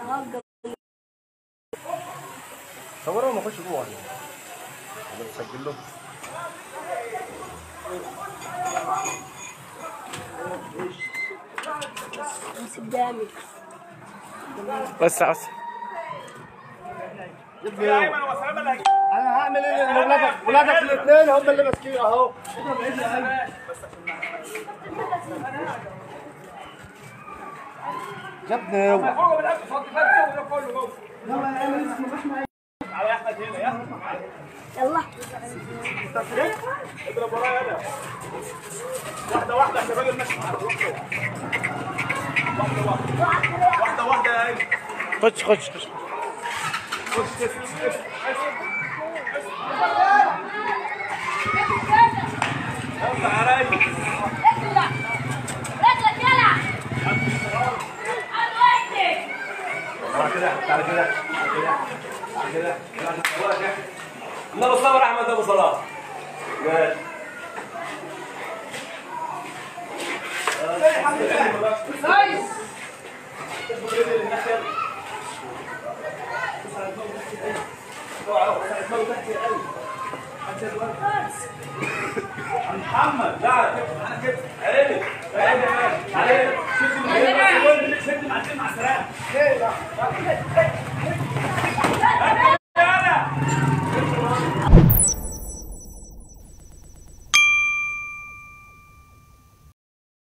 صورهم واخش جوه ولا ولا تسجل له بس قدامي وسع وسع انا هعمل ايه ولادك ولادك الاثنين هم اللي ماسكين اهو يا ابني اوعى يلا واحدة واحدة يا شباب المشي واحدة واحدة يا ايمن خش خش خش يلا يا ريس رجلك رجلك يلا على وقتك تعالى كده تعالى كده تعالى كده تعالى كده النبي صور احمد ابو صلاح ماشي محمد لا انا كده عيني عيني عيني شد المعلم شد المعلم مع السلامه